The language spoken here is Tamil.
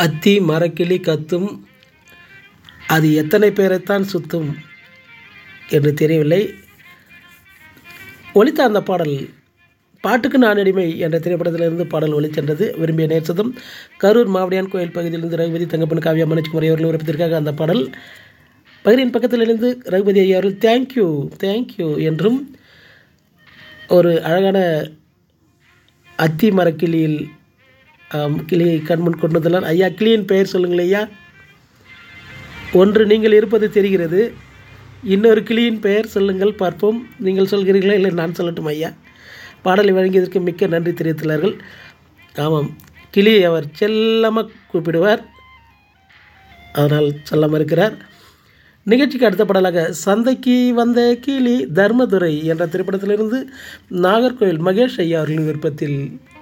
அத்தி மரக்கிளி கத்தும் அது எத்தனை பேரைத்தான் சுத்தும் என்று தெரியவில்லை ஒலித்த அந்த பாடல் பாட்டுக்கு நான் அடிமை என்ற திரைப்படத்திலிருந்து பாடல் ஒளிச்சென்றது விரும்பிய நேர்ச்சதும் கரூர் மாவடியான் கோயில் பகுதியிலிருந்து ரகுபதி தங்கப்பன் காவியா மனோஜ்குமார் அவர்கள் விருப்பத்திற்காக அந்த பாடல் பகிரின் பக்கத்திலிருந்து ரகுபதி ஐயா அவர்கள் தேங்க்யூ தேங்க்யூ என்றும் ஒரு அழகான அத்தி மரக்கிளியில் ஆம், கிளியை கண்முன் கொண்டு வந்துள்ளார் ஐயா கிளியின் பெயர் சொல்லுங்கள் ஐயா ஒன்று நீங்கள் இருப்பது தெரிகிறது இன்னொரு கிளியின் பெயர் சொல்லுங்கள் பார்ப்போம் நீங்கள் சொல்கிறீர்களா இல்லை நான் சொல்லட்டும் ஐயா பாடலை வழங்கியதற்கு மிக்க நன்றி தெரிவித்துள்ளார்கள் ஆமாம் கிளியை அவர் செல்லமாக கூப்பிடுவார் அதனால் செல்லாமல் இருக்கிறார் நிகழ்ச்சிக்கு அடுத்த பாடலாக சந்தைக்கு வந்த கிளி தர்மதுரை என்ற திரைப்படத்திலிருந்து நாகர்கோவில் மகேஷ் ஐயா அவர்களின் விருப்பத்தில்